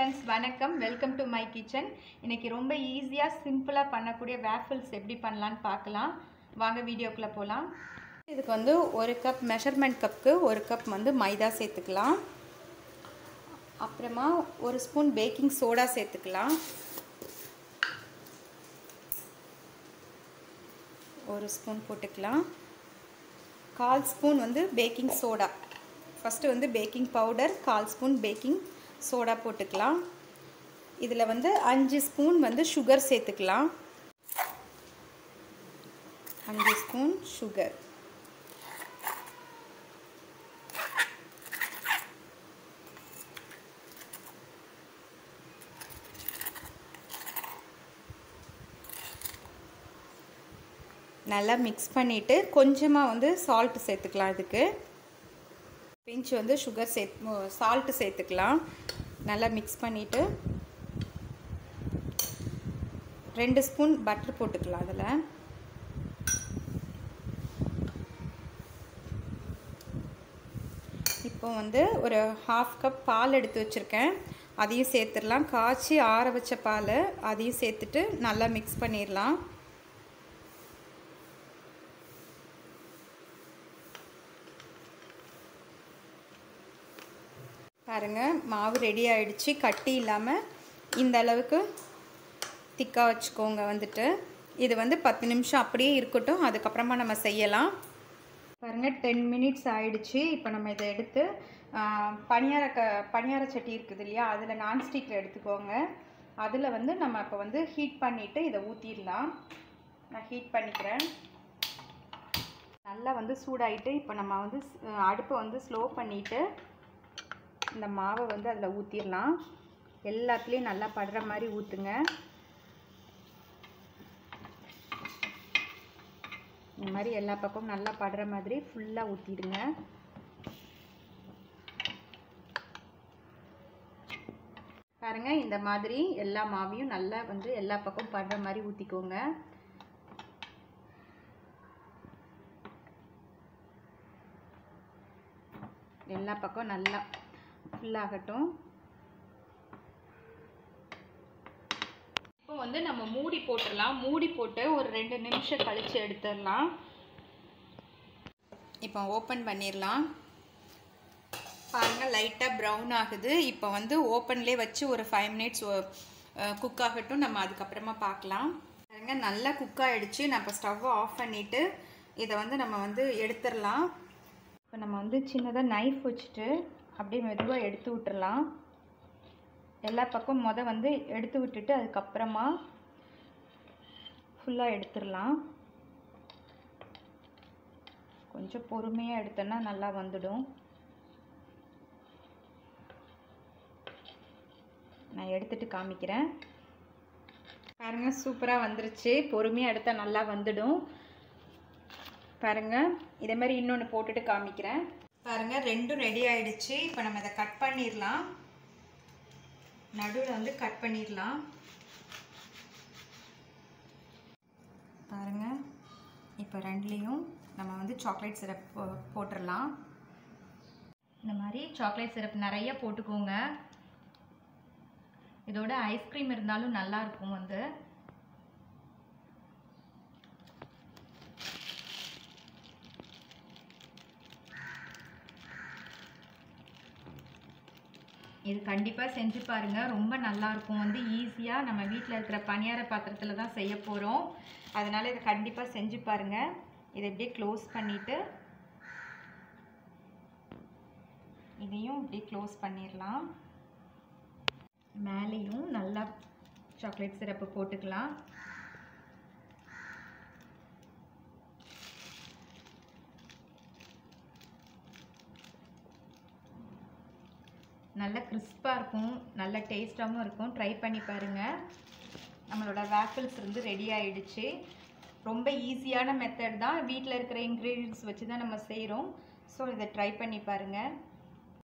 friends வணக்கம் welcome to my kitchen இன்னைக்கு ரொம்ப ஈஸியாக சிம்பிளாக பண்ணக்கூடிய வேஃபிள்ஸ் எப்படி பண்ணலான்னு பார்க்கலாம் வாங்க வீடியோக்குள்ளே போகலாம் இதுக்கு வந்து ஒரு கப் மெஷர்மெண்ட் கப்புக்கு ஒரு கப் வந்து மைதா சேர்த்துக்கலாம் அப்புறமா ஒரு ஸ்பூன் பேக்கிங் சோடா சேர்த்துக்கலாம் ஒரு ஸ்பூன் போட்டுக்கலாம் கால் ஸ்பூன் வந்து பேக்கிங் சோடா ஃபஸ்ட்டு வந்து பேக்கிங் பவுடர் கால் ஸ்பூன் பேக்கிங் சோடா போட்டுக்கலாம் இதில் வந்து அஞ்சு ஸ்பூன் வந்து சுகர் சேர்த்துக்கலாம் அஞ்சு ஸ்பூன் சுகர் நல்லா மிக்ஸ் பண்ணிவிட்டு கொஞ்சமாக வந்து சால்ட் சேர்த்துக்கலாம் இதுக்கு பிஞ்ச் வந்து சுகர் சேத் சால்ட்டு சேர்த்துக்கலாம் நல்லா மிக்ஸ் பண்ணிவிட்டு ரெண்டு ஸ்பூன் பட்டர் போட்டுக்கலாம் அதில் இப்போ வந்து ஒரு ஹாஃப் கப் பால் எடுத்து வச்சுருக்கேன் அதையும் சேர்த்துடலாம் காய்ச்சி ஆற வச்ச பால் அதையும் சேர்த்துட்டு நல்லா மிக்ஸ் பண்ணிடலாம் பாருங்கள் மாவு ரெடி ஆகிடுச்சு கட்டி இல்லாமல் இந்த அளவுக்கு திக்காக வச்சுக்கோங்க வந்துட்டு இது வந்து பத்து நிமிஷம் அப்படியே இருக்கட்டும் அதுக்கப்புறமா நம்ம செய்யலாம் பாருங்கள் டென் மினிட்ஸ் ஆயிடுச்சு இப்போ நம்ம இதை எடுத்து பனியார க பனியார சட்டி இருக்குது இல்லையா அதில் நான்ஸ்டிக்கில் எடுத்துக்கோங்க அதில் வந்து நம்ம இப்போ வந்து ஹீட் பண்ணிவிட்டு இதை ஊற்றிடலாம் நான் ஹீட் பண்ணிக்கிறேன் நல்லா வந்து சூடாயிட்டு இப்போ நம்ம வந்து அடுப்பை வந்து ஸ்லோ பண்ணிவிட்டு இந்த மாவை வந்து அதில் ஊற்றிடலாம் எல்லாத்துலேயும் நல்லா படுற மாதிரி ஊற்றுங்க இந்த மாதிரி எல்லா பக்கமும் நல்லா படுற மாதிரி ஃபுல்லாக ஊற்றிடுங்க பாருங்கள் இந்த மாதிரி எல்லா மாவையும் நல்லா வந்து எல்லா பக்கமும் படுற மாதிரி ஊற்றிக்கோங்க எல்லா பக்கம் நல்லா ஃபுல்லாகட்டும் இப்போ வந்து நம்ம மூடி போட்டுடலாம் மூடி போட்டு ஒரு ரெண்டு நிமிஷம் கழித்து எடுத்துடலாம் இப்போ ஓப்பன் பண்ணிடலாம் பாருங்கள் லைட்டாக ப்ரௌன் ஆகுது இப்போ வந்து ஓப்பன்லேயே வச்சு ஒரு ஃபைவ் மினிட்ஸ் குக் ஆகட்டும் நம்ம அதுக்கப்புறமா பார்க்கலாம் பாருங்கள் நல்லா குக் ஆகிடுச்சு நான் இப்போ ஸ்டவ்வை ஆஃப் பண்ணிவிட்டு இதை வந்து நம்ம வந்து எடுத்துடலாம் இப்போ நம்ம வந்து சின்னதாக நைஃப் வச்சுட்டு அப்படியே மெதுவாக எடுத்து விட்டுறலாம் எல்லா பக்கம் மொதல் வந்து எடுத்து விட்டுட்டு அதுக்கப்புறமா ஃபுல்லாக எடுத்துடலாம் கொஞ்சம் பொறுமையாக எடுத்தோன்னா நல்லா வந்துடும் நான் எடுத்துட்டு காமிக்கிறேன் பாருங்கள் சூப்பராக வந்துருச்சு பொறுமையாக எடுத்தால் நல்லா வந்துடும் பாருங்கள் இதே மாதிரி இன்னொன்று போட்டுட்டு காமிக்கிறேன் பாருங்கள் ரெண்டும் ரெடி ஆயிடுச்சு இப்போ நம்ம இதை கட் பண்ணிடலாம் நடுவில் வந்து கட் பண்ணிடலாம் பாருங்கள் இப்போ ரெண்டுலேயும் நம்ம வந்து சாக்லேட் சிரப் போட்டுடலாம் இந்த மாதிரி சாக்லேட் சிரப் நிறைய போட்டுக்கோங்க இதோட ஐஸ்கிரீம் இருந்தாலும் நல்லா இருக்கும் வந்து இது கண்டிப்பாக செஞ்சு பாருங்கள் ரொம்ப நல்லாயிருக்கும் வந்து ஈஸியாக நம்ம வீட்டில் இருக்கிற பணியார பாத்திரத்தில் தான் செய்ய போகிறோம் அதனால் இதை கண்டிப்பாக செஞ்சு பாருங்கள் இதை இப்படியே க்ளோஸ் பண்ணிவிட்டு இதையும் இப்படியே க்ளோஸ் பண்ணிடலாம் மேலேயும் நல்லா சாக்லேட் சிரப்பு போட்டுக்கலாம் நல்ல கிறிஸ்பாக இருக்கும் நல்ல டேஸ்ட்டாகவும் இருக்கும் ட்ரை பண்ணி பாருங்கள் நம்மளோட வேஃபிள்ஸ் வந்து ரெடி ஆகிடுச்சு ரொம்ப ஈஸியான மெத்தட் தான் வீட்டில் இருக்கிற இன்க்ரீடியன்ஸ் வச்சு தான் நம்ம செய்கிறோம் ஸோ இதை ட்ரை பண்ணி பாருங்கள்